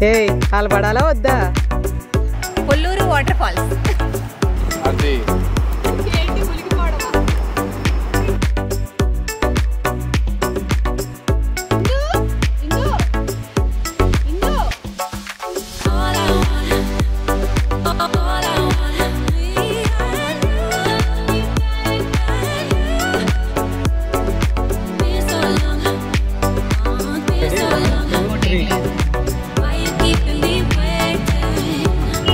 ఏ వాళ్ళు పడాలా వద్దా కొల్లూరు వాటర్ ఫాల్స్ అది All I want, all I want, me and you, been so long, oh, been so long. Why you keeping me waiting?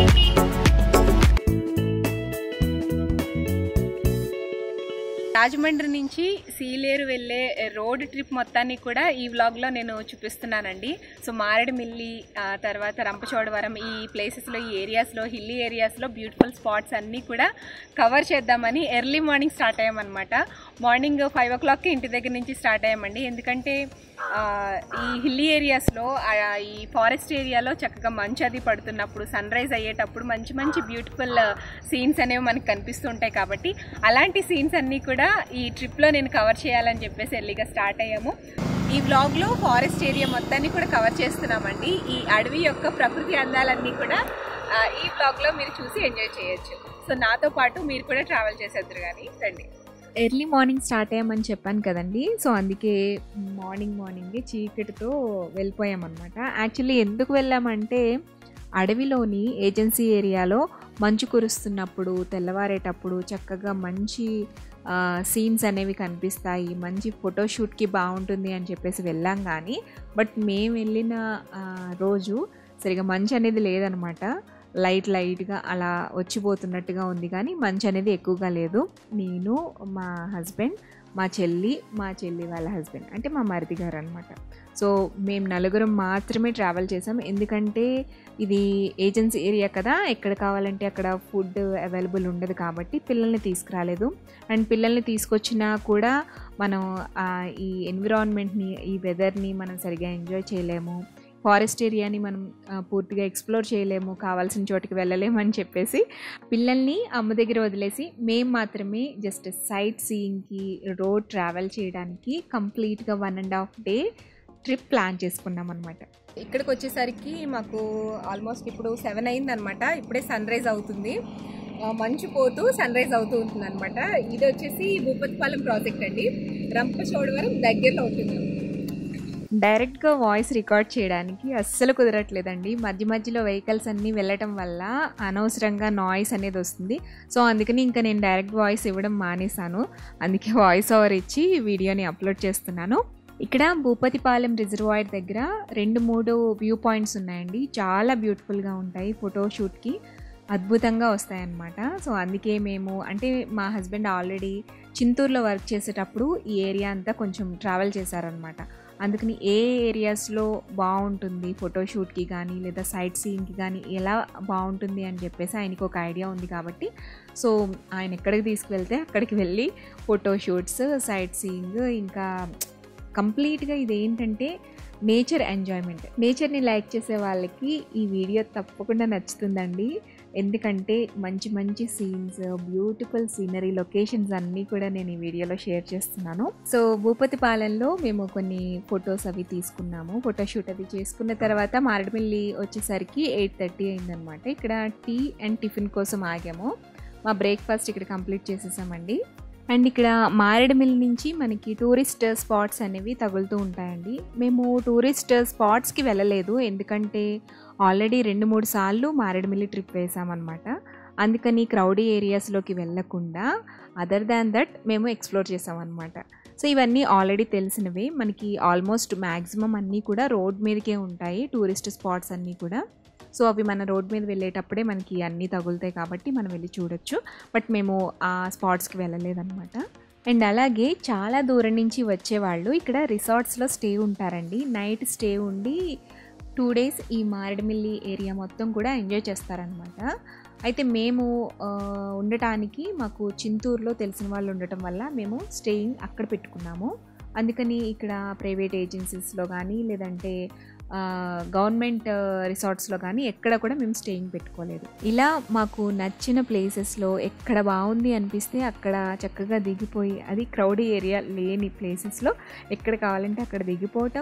Rajahmundry నుంచి సీలేరు వెళ్ళే road trip మొత్తాన్ని కూడా ఈ వ్లాగ్లో నేను చూపిస్తున్నానండి సో మారేడుమిల్లి ఆ, తర్వాత రంపచోడవరం ఈ ప్లేసెస్లో ఈ ఏరియాస్లో హిల్లీ ఏరియాస్లో బ్యూటిఫుల్ స్పాట్స్ అన్నీ కూడా కవర్ చేద్దామని ఎర్లీ మార్నింగ్ స్టార్ట్ అయ్యామన్నమాట మార్నింగ్ ఫైవ్ ఓ క్లాక్కి ఇంటి దగ్గర నుంచి స్టార్ట్ అయ్యామండి ఎందుకంటే ఆ, ఈ హిల్లీ ఏరియాస్లో ఆ, ఈ ఫారెస్ట్ ఏరియాలో చక్కగా మంచు అది పడుతున్నప్పుడు సన్ రైజ్ అయ్యేటప్పుడు మంచి మంచి బ్యూటిఫుల్ సీన్స్ అనేవి మనకు కనిపిస్తుంటాయి కాబట్టి అలాంటి సీన్స్ అన్నీ కూడా ఈ ట్రిప్లో నేను కవర్ చేయాలని చెప్పేసి ఎర్లీగా స్టార్ట్ అయ్యాము ఈ వ్లాగ్లో ఫారెస్ట్ ఏరియా మొత్తాన్ని కూడా కవర్ చేస్తున్నామండి ఈ అడవి యొక్క ప్రకృతి అందాలన్నీ కూడా ఆ, ఈ వ్లాగ్లో మీరు చూసి ఎంజాయ్ చేయొచ్చు సో నాతో పాటు మీరు కూడా ట్రావెల్ చేసేద్దరు కానీ రండి ఎర్లీ మార్నింగ్ స్టార్ట్ అయ్యామని చెప్పాను కదండి సో అందుకే మార్నింగ్ మార్నింగే చీకటితో వెళ్ళిపోయామన్నమాట యాక్చువల్లీ ఎందుకు వెళ్ళామంటే అడవిలోని ఏజెన్సీ ఏరియాలో మంచు కురుస్తున్నప్పుడు తెల్లవారేటప్పుడు చక్కగా మంచి సీన్స్ అనేవి కనిపిస్తాయి మంచి ఫోటోషూట్కి బాగుంటుంది అని చెప్పేసి వెళ్ళాం కానీ బట్ మేము వెళ్ళిన ఆ, రోజు సరిగా మంచు అనేది లేదనమాట లైట్ లైట్గా అలా వచ్చిపోతున్నట్టుగా ఉంది కానీ మంచు అనేది ఎక్కువగా లేదు నేను మా హస్బెండ్ మా చెల్లి మా చెల్లి వాళ్ళ హస్బెండ్ అంటే మా మరిది గారు అనమాట సో మేము నలుగురం మాత్రమే ట్రావెల్ చేసాం ఎందుకంటే ఇది ఏజెన్సీ ఏరియా కదా ఎక్కడ కావాలంటే అక్కడ ఫుడ్ అవైలబుల్ ఉండదు కాబట్టి పిల్లల్ని తీసుకురాలేదు అండ్ పిల్లల్ని తీసుకొచ్చినా కూడా మనం ఆ, ఈ ఎన్విరాన్మెంట్ని ఈ వెదర్ని మనం సరిగా ఎంజాయ్ చేయలేము ఫారెస్ట్ ఏరియాని మనం ఆ, పూర్తిగా ఎక్స్ప్లోర్ చేయలేము కావాల్సిన చోటికి వెళ్ళలేము అని చెప్పేసి పిల్లల్ని అమ్మ దగ్గర వదిలేసి మేము మాత్రమే జస్ట్ సైట్ సీయింగ్కి రోడ్ ట్రావెల్ చేయడానికి కంప్లీట్గా one and half day trip plan చేసుకున్నాం అనమాట ఇక్కడికి వచ్చేసరికి మాకు ఆల్మోస్ట్ ఇప్పుడు సెవెన్ అయింది అనమాట ఇప్పుడే సన్ రైజ్ అవుతుంది ఆ, మంచు పోతూ సన్ రైజ్ అవుతూ ఉంటుంది అనమాట ఇది వచ్చేసి భూపతిపాలెం ప్రాజెక్ట్ అండి రంపచోడవరం దగ్గరలో ఉంటుంది డైరెక్ట్గా వాయిస్ రికార్డ్ చేయడానికి అస్సలు కుదరట్లేదండి మధ్య మధ్యలో వెహికల్స్ అన్నీ వెళ్ళటం వల్ల అనవసరంగా నాయిస్ అనేది వస్తుంది సో అందుకని ఇంకా నేను డైరెక్ట్ వాయిస్ ఇవ్వడం మానేశాను అందుకే వాయిస్ ఓవర్ ఇచ్చి వీడియోని అప్లోడ్ చేస్తున్నాను ఇక్కడ భూపతిపాలెం రిజర్వాయర్ దగ్గర రెండు మూడు వ్యూ పాయింట్స్ ఉన్నాయండి చాలా బ్యూటిఫుల్గా ఉంటాయి ఫోటోషూట్కి అద్భుతంగా వస్తాయన్నమాట సో అందుకే మేము అంటే మా హస్బెండ్ ఆల్రెడీ చింతూరులో వర్క్ చేసేటప్పుడు ఈ ఏరియా అంతా కొంచెం ట్రావెల్ చేశారనమాట అందుకని ఏ ఏరియాస్లో బాగుంటుంది ఫోటోషూట్కి కానీ లేదా సైట్ సీయింగ్కి కానీ ఎలా బాగుంటుంది అని చెప్పేసి ఆయనకు ఒక ఐడియా ఉంది కాబట్టి సో ఆయన ఎక్కడికి తీసుకువెళ్తే అక్కడికి వెళ్ళి ఫోటోషూట్స్ సైట్ సీయింగ్ ఇంకా కంప్లీట్గా ఇది ఏంటంటే నేచర్ ఎంజాయ్మెంట్ నేచర్ని లైక్ చేసే వాళ్ళకి ఈ వీడియో తప్పకుండా నచ్చుతుందండి ఎందుకంటే మంచి మంచి సీన్స్ బ్యూటిఫుల్ సీనరీ లొకేషన్స్ అన్నీ కూడా నేను ఈ వీడియోలో షేర్ చేస్తున్నాను సో భూపతిపాలెంలో మేము కొన్ని ఫొటోస్ అవి తీసుకున్నాము ఫోటోషూట్ అది చేసుకున్న తర్వాత మారేడుమిల్లి వచ్చేసరికి ఎయిట్ థర్టీ అయిందనమాట ఇక్కడ టీ అండ్ టిఫిన్ కోసం ఆగాము మా బ్రేక్ఫాస్ట్ ఇక్కడ కంప్లీట్ చేసేసామండి అండ్ ఇక్కడ మారేడుమిల్లి నుంచి మనకి టూరిస్ట్ స్పాట్స్ అనేవి తగులుతూ ఉంటాయండి మేము టూరిస్ట్ స్పాట్స్కి వెళ్ళలేదు ఎందుకంటే ఆల్రెడీ రెండు మూడు సార్లు మారేడుమిల్లి ట్రిప్ వేసామన్నమాట అందుకని క్రౌడీ ఏరియాస్లోకి వెళ్ళకుండా అదర్ దాన్ దట్ మేము ఎక్స్ప్లోర్ చేసామన్నమాట సో ఇవన్నీ ఆల్రెడీ తెలిసినవే మనకి ఆల్మోస్ట్ మ్యాక్సిమం అన్నీ కూడా రోడ్ మీదకే ఉంటాయి టూరిస్ట్ స్పాట్స్ అన్నీ కూడా సో అవి మన రోడ్ మీద వెళ్ళేటప్పుడే మనకి అన్నీ తగులుతాయి కాబట్టి మనం వెళ్ళి చూడొచ్చు బట్ మేము ఆ స్పాట్స్కి వెళ్ళలేదన్నమాట అండ్ అలాగే చాలా దూరం నుంచి వచ్చేవాళ్ళు ఇక్కడ రిసార్ట్స్లో స్టే ఉంటారండి నైట్ స్టే ఉండి టూ డేస్ ఈ మారేడుమిల్లి ఏరియా మొత్తం కూడా ఎంజాయ్ చేస్తారనమాట అయితే మేము ఆ, ఉండటానికి మాకు చింతూరులో తెలిసిన వాళ్ళు ఉండటం వల్ల మేము స్టేయింగ్ అక్కడ పెట్టుకున్నాము అందుకని ఇక్కడ ప్రైవేట్ ఏజెన్సీస్లో కానీ లేదంటే ఆ, గవర్నమెంట్ రిసార్ట్స్లో కానీ ఎక్కడ కూడా మేము స్టేయింగ్ పెట్టుకోలేదు ఇలా మాకు నచ్చిన ప్లేసెస్లో ఎక్కడ బాగుంది అనిపిస్తే అక్కడ చక్కగా దిగిపోయి అది క్రౌడీ ఏరియా లేని ప్లేసెస్లో ఎక్కడ కావాలంటే అక్కడ దిగిపోవటం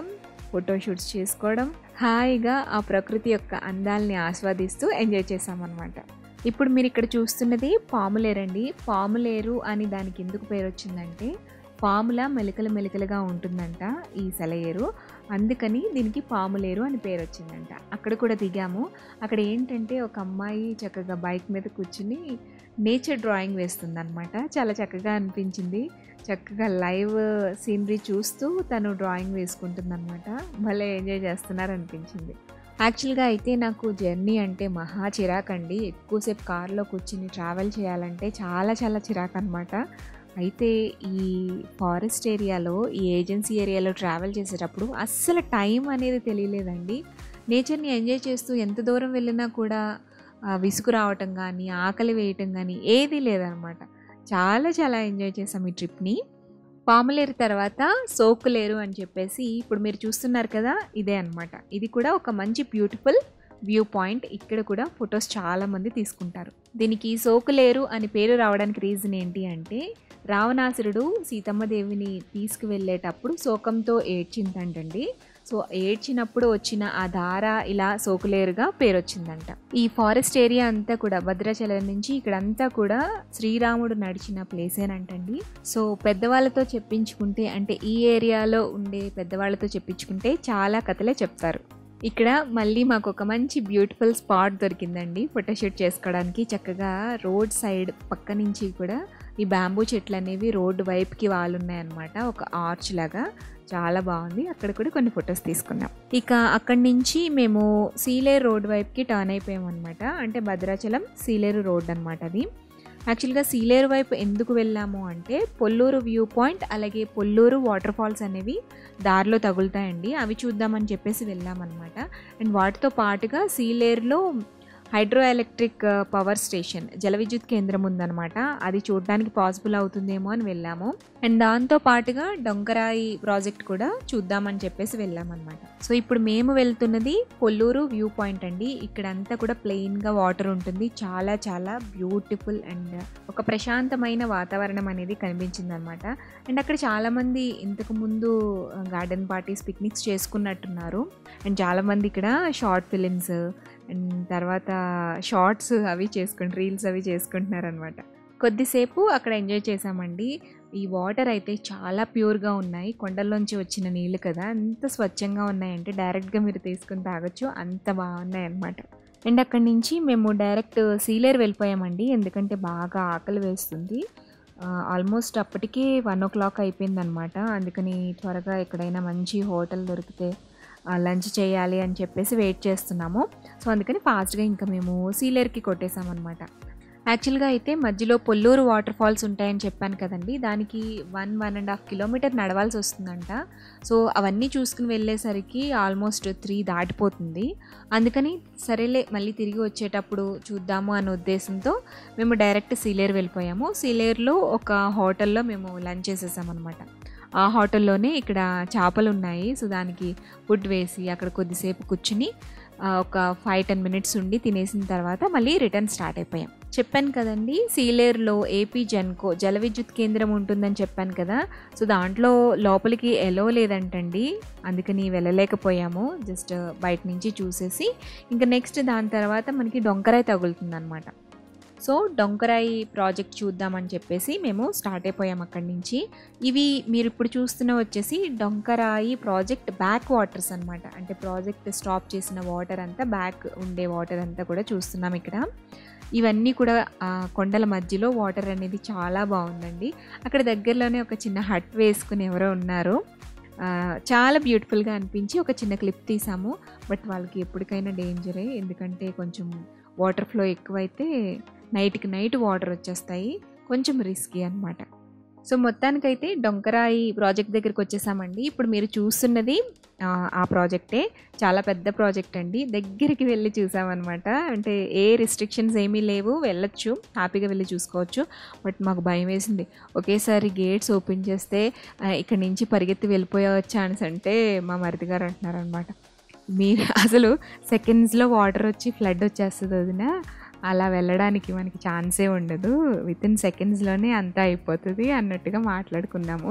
ఫోటోషూట్స్ చేసుకోవడం హాయిగా ఆ ప్రకృతి యొక్క అందాల్ని ఆస్వాదిస్తూ ఎంజాయ్ చేసామన్నమాట ఇప్పుడు మీరు ఇక్కడ చూస్తున్నది పాములేరండి పాములేరు అని దానికి ఎందుకు పేరు వచ్చిందంటే పాముల మెలికలు మెలికలుగా ఉంటుందంట ఈ సెలయేరు అందుకని దీనికి పాములేరు అని పేరు వచ్చిందంట అక్కడ కూడా దిగాము అక్కడ ఏంటంటే ఒక అమ్మాయి చక్కగా బైక్ మీద కూర్చుని నేచర్ డ్రాయింగ్ వేస్తుందన్నమాట చాలా చక్కగా అనిపించింది చక్కగా లైవ్ సీనరీ చూస్తూ తను డ్రాయింగ్ వేసుకుంటుందన్నమాట భలే ఎంజాయ్ చేస్తున్నారు అనిపించింది యాక్చువల్గా అయితే నాకు జర్నీ అంటే మహా చిరాకండి ఎక్కువసేపు కార్లో కూర్చుని ట్రావెల్ చేయాలంటే చాలా చాలా చిరాకు అనమాట అయితే ఈ ఫారెస్ట్ ఏరియాలో ఈ ఏజెన్సీ ఏరియాలో ట్రావెల్ చేసేటప్పుడు అస్సలు టైం అనేది తెలియలేదండి నేచర్ని ఎంజాయ్ చేస్తూ ఎంత దూరం వెళ్ళినా కూడా ఆ, విసుగు రావటం కానీ ఆకలి వేయటం కానీ ఏదీ లేదనమాట చాలా చాలా ఎంజాయ్ చేసాం ఈ ట్రిప్ని పాములేరు తర్వాత సోకులేరు అని చెప్పేసి ఇప్పుడు మీరు చూస్తున్నారు కదా ఇదే అన్నమాట ఇది కూడా ఒక మంచి బ్యూటిఫుల్ వ్యూ పాయింట్ ఇక్కడ కూడా ఫొటోస్ చాలా మంది తీసుకుంటారు దీనికి సోకులేరు అని పేరు రావడానికి రీజన్ ఏంటి అంటే రావణాసురుడు సీతమ్మదేవిని తీసుకువెళ్ళేటప్పుడు శోకంతో ఏడ్చిందంటండి సో ఏడ్చినప్పుడు వచ్చిన ఆ ధార ఇలా సోకులేరుగా పేరు వచ్చిందంట ఈ ఫారెస్ట్ ఏరియా అంతా కూడా భద్రాచలం నుంచి ఇక్కడంతా కూడా శ్రీరాముడు నడిచిన ప్లేసేనంటండి సో పెద్దవాళ్ళతో చెప్పించుకుంటే అంటే ఈ ఏరియాలో ఉండే పెద్దవాళ్ళతో చెప్పించుకుంటే చాలా కథలే చెప్తారు ఇక్కడ మళ్ళీ మాకు ఒక మంచి బ్యూటిఫుల్ స్పాట్ దొరికిందండి ఫోటోషూట్ చేసుకోవడానికి చక్కగా రోడ్ సైడ్ పక్క నుంచి కూడా ఈ బ్యాంబూ చెట్లు అనేవి రోడ్డు వైపుకి వాళ్ళున్నాయన్నమాట ఒక ఆర్చ్ లాగా చాలా బాగుంది అక్కడ కూడా కొన్ని ఫొటోస్ తీసుకున్నాం ఇక అక్కడి నుంచి మేము సీలేరు రోడ్ వైపుకి టర్న్ అయిపోయాం అనమాట అంటే భద్రాచలం సీలేరు రోడ్ అనమాట అది యాక్చువల్గా సీలేరు వైపు ఎందుకు వెళ్ళాము అంటే పొల్లూరు వ్యూ పాయింట్ అలాగే పొల్లూరు వాటర్ ఫాల్స్ అనేవి దారిలో తగులుతాయండి అవి చూద్దామని చెప్పేసి వెళ్ళామన్నమాట అండ్ వాటితో పాటుగా సీలేరులో హైడ్రో ఎలక్ట్రిక్ పవర్ స్టేషన్ జల విద్యుత్ కేంద్రం ఉందన్నమాట అది చూడడానికి పాసిబుల్ అవుతుందేమో అని వెళ్ళాము అండ్ దాంతో పాటుగా డొంకరాయి ప్రాజెక్ట్ కూడా చూద్దామని చెప్పేసి వెళ్ళామన్నమాట సో ఇప్పుడు మేము వెళ్తున్నది కొల్లూరు వ్యూ పాయింట్ అండి ఇక్కడంతా కూడా ప్లెయిన్గా వాటర్ ఉంటుంది చాలా చాలా బ్యూటిఫుల్ అండ్ ఒక ప్రశాంతమైన వాతావరణం అనేది కనిపించింది అనమాట అండ్ అక్కడ చాలామంది ఇంతకు ముందు గార్డెన్ పార్టీస్ పిక్నిక్స్ చేసుకున్నట్టున్నారు అండ్ చాలామంది ఇక్కడ షార్ట్ ఫిలిమ్స్ అండ్ తర్వాత షార్ట్స్ అవి చేసుకుంటు రీల్స్ అవి చేసుకుంటున్నారు అనమాట కొద్దిసేపు అక్కడ ఎంజాయ్ చేసామండి ఈ వాటర్ అయితే చాలా ప్యూర్గా ఉన్నాయి కొండల్లోంచి వచ్చిన నీళ్ళు కదా అంత స్వచ్ఛంగా ఉన్నాయంటే డైరెక్ట్గా మీరు తీసుకుని తాగొచ్చు అంత బాగున్నాయి అనమాట అండ్ అక్కడి నుంచి మేము డైరెక్ట్ సీలేరు వెళ్ళిపోయామండి ఎందుకంటే బాగా ఆకలి వేస్తుంది ఆల్మోస్ట్ అప్పటికే వన్ ఓ క్లాక్ అయిపోయిందనమాట అందుకని త్వరగా ఎక్కడైనా మంచి హోటల్ దొరికితే లంచ్ చేయాలి అని చెప్పేసి వెయిట్ చేస్తున్నాము సో అందుకని ఫాస్ట్గా ఇంకా మేము సీలేరుకి కొట్టేసామన్నమాట యాక్చువల్గా అయితే మధ్యలో పొల్లూరు వాటర్ ఫాల్స్ ఉంటాయని చెప్పాను కదండి దానికి one one and half kilometer నడవాల్సి వస్తుందంట సో అవన్నీ చూసుకుని వెళ్ళేసరికి ఆల్మోస్ట్ త్రీ దాటిపోతుంది అందుకని సరేలే మళ్ళీ తిరిగి వచ్చేటప్పుడు చూద్దాము అనే ఉద్దేశంతో మేము డైరెక్ట్ సీలేరు వెళ్ళిపోయాము సీలేరులో ఒక హోటల్లో మేము లంచ్ చేసేసామన్నమాట ఆ హోటల్లోనే ఇక్కడ చేపలు ఉన్నాయి సో దానికి ఫుడ్ వేసి అక్కడ కొద్దిసేపు కూర్చుని ఆ, ఒక ఫైవ్ టెన్ మినిట్స్ ఉండి తినేసిన తర్వాత మళ్ళీ రిటర్న్ స్టార్ట్ అయిపోయాం చెప్పాను కదండి సీలేరులో ఏపీ జెన్కో జల విద్యుత్ కేంద్రం ఉంటుందని చెప్పాను కదా సో దాంట్లో లోపలికి ఎలో లేదంటండి అందుకని వెళ్ళలేకపోయాము జస్ట్ బయట నుంచి చూసేసి ఇంకా నెక్స్ట్ దాని తర్వాత మనకి డొంకరాయి తగులుతుందన్నమాట సో డొంకరాయి ప్రాజెక్ట్ చూద్దామని చెప్పేసి మేము స్టార్ట్ అయిపోయాం అక్కడి నుంచి ఇవి మీరు ఇప్పుడు చూస్తున్న వచ్చేసి డొంకరాయి ప్రాజెక్ట్ బ్యాక్ వాటర్స్ అనమాట అంటే ప్రాజెక్ట్ స్టాప్ చేసిన వాటర్ అంతా బ్యాక్ ఉండే వాటర్ అంతా కూడా చూస్తున్నాం ఇక్కడ ఇవన్నీ కూడా ఆ కొండల మధ్యలో వాటర్ అనేది చాలా బాగుందండి అక్కడ దగ్గరలోనే ఒక చిన్న హట్ వేసుకుని ఎవరో ఉన్నారు ఆ, చాలా బ్యూటిఫుల్గా అనిపించి ఒక చిన్న క్లిప్ తీసాము బట్ వాళ్ళకి ఎప్పటికైనా డేంజరే ఎందుకంటే కొంచెం వాటర్ ఫ్లో ఎక్కువైతే నైట్కి నైట్ వాటర్ వచ్చేస్తాయి కొంచెం రిస్కీ అనమాట సో మొత్తానికైతే డొంకరాయి ప్రాజెక్ట్ దగ్గరికి వచ్చేసామండి ఇప్పుడు మీరు చూస్తున్నది ఆ, ఆ ప్రాజెక్టే చాలా పెద్ద ప్రాజెక్ట్ అండి దగ్గరికి వెళ్ళి చూసామన్నమాట అంటే ఏ రిస్ట్రిక్షన్స్ ఏమీ లేవు వెళ్ళొచ్చు హ్యాపీగా వెళ్ళి చూసుకోవచ్చు బట్ మాకు భయం వేసింది ఒకేసారి గేట్స్ ఓపెన్ చేస్తే ఆ, ఇక్కడి నుంచి పరిగెత్తి వెళ్ళిపోయవచ్చా అనేసి అంటే మా మరిది గారు అంటున్నారనమాట మీరు అసలు సెకండ్స్లో వాటర్ వచ్చి ఫ్లడ్ వచ్చేస్తుంది వదిన అలా వెళ్ళడానికి మనకి ఛాన్సే ఉండదు విత్ ఇన్ సెకండ్స్లోనే అంతా అయిపోతుంది అన్నట్టుగా మాట్లాడుకున్నాము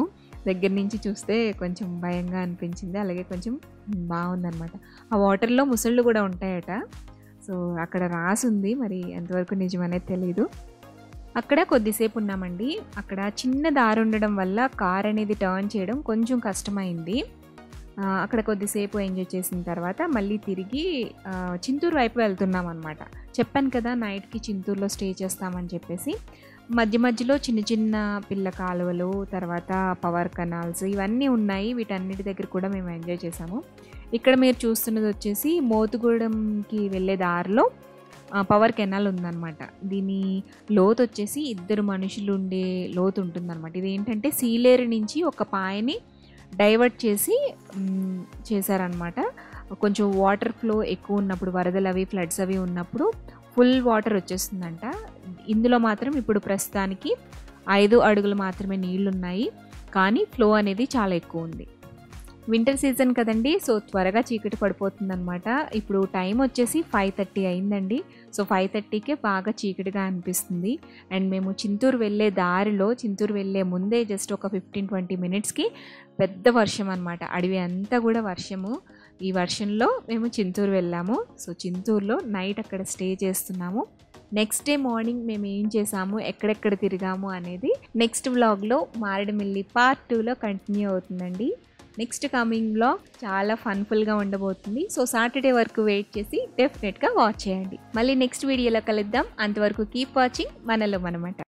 దగ్గర నుంచి చూస్తే కొంచెం భయంగా అనిపించింది అలాగే కొంచెం బాగుందన్నమాట ఆ వాటర్లో ముసళ్ళు కూడా ఉంటాయట సో అక్కడ రాసుంది మరి ఎంతవరకు నిజమనేది తెలీదు అక్కడ కొద్దిసేపు ఉన్నామండి అక్కడ చిన్న దారి ఉండడం వల్ల కార్ అనేది టర్న్ చేయడం కొంచెం కష్టమైంది ఆ, అక్కడ కొద్దిసేపు ఎంజాయ్ చేసిన తర్వాత మళ్ళీ తిరిగి ఆ, చింతూరు వైపు వెళ్తున్నాం అనమాట చెప్పాను కదా నైట్కి చింతూరులో స్టే చేస్తామని చెప్పేసి మధ్య మధ్యలో చిన్న చిన్న పిల్ల కాలువలు తర్వాత పవర్ కెనాల్స్ ఇవన్నీ ఉన్నాయి వీటన్నిటి దగ్గర కూడా మేము ఎంజాయ్ చేసాము ఇక్కడ మీరు చూస్తున్నది వచ్చేసి మోతుగూడెంకి వెళ్ళే దారిలో ఆ, పవర్ కెనాల్ ఉందన్నమాట దీని లోతు వచ్చేసి ఇద్దరు మనుషులు ఉండే లోతు ఉంటుందన్నమాట ఇది ఏంటంటే సీలేరు నుంచి ఒక పాయని డైవర్ట్ చేసి మ్, చేశారనమాట కొంచెం వాటర్ ఫ్లో ఎక్కువ ఉన్నప్పుడు వరదలు అవి ఫ్లడ్స్ అవి ఉన్నప్పుడు ఫుల్ వాటర్ వచ్చేస్తుందంట ఇందులో మాత్రం ఇప్పుడు ప్రస్తుతానికి ఐదు అడుగులు మాత్రమే నీళ్లు ఉన్నాయి కానీ ఫ్లో అనేది చాలా ఎక్కువ ఉంది వింటర్ సీజన్ కదండి సో త్వరగా చీకటి పడిపోతుంది అనమాట ఇప్పుడు టైం వచ్చేసి ఫైవ్ థర్టీ అయిందండి సో ఫైవ్ థర్టీకే బాగా చీకటిగా అనిపిస్తుంది అండ్ మేము చింతూరు వెళ్ళే దారిలో చింతూరు వెళ్ళే ముందే జస్ట్ ఒక ఫిఫ్టీన్ ట్వంటీ మినిట్స్కి పెద్ద వర్షం అనమాట అడవి అంతా కూడా వర్షము ఈ వర్షంలో మేము చింతూరు వెళ్ళాము సో చింతూరులో నైట్ అక్కడ స్టే చేస్తున్నాము నెక్స్ట్ డే మార్నింగ్ మేము ఏం చేసాము ఎక్కడెక్కడ తిరిగాము అనేది నెక్స్ట్ వ్లాగ్లో మారేడుమిల్లి పార్ట్ టూలో కంటిన్యూ అవుతుందండి నెక్స్ట్ కమింగ్ బ్లాగ్ చాలా ఫన్ఫుల్గా ఉండబోతుంది సో సాటర్డే వరకు వెయిట్ చేసి డెఫినెట్గా వాచ్ చేయండి మళ్ళీ నెక్స్ట్ వీడియోలో కలుద్దాం అంతవరకు కీప్ వాచింగ్ మనలో మనమాట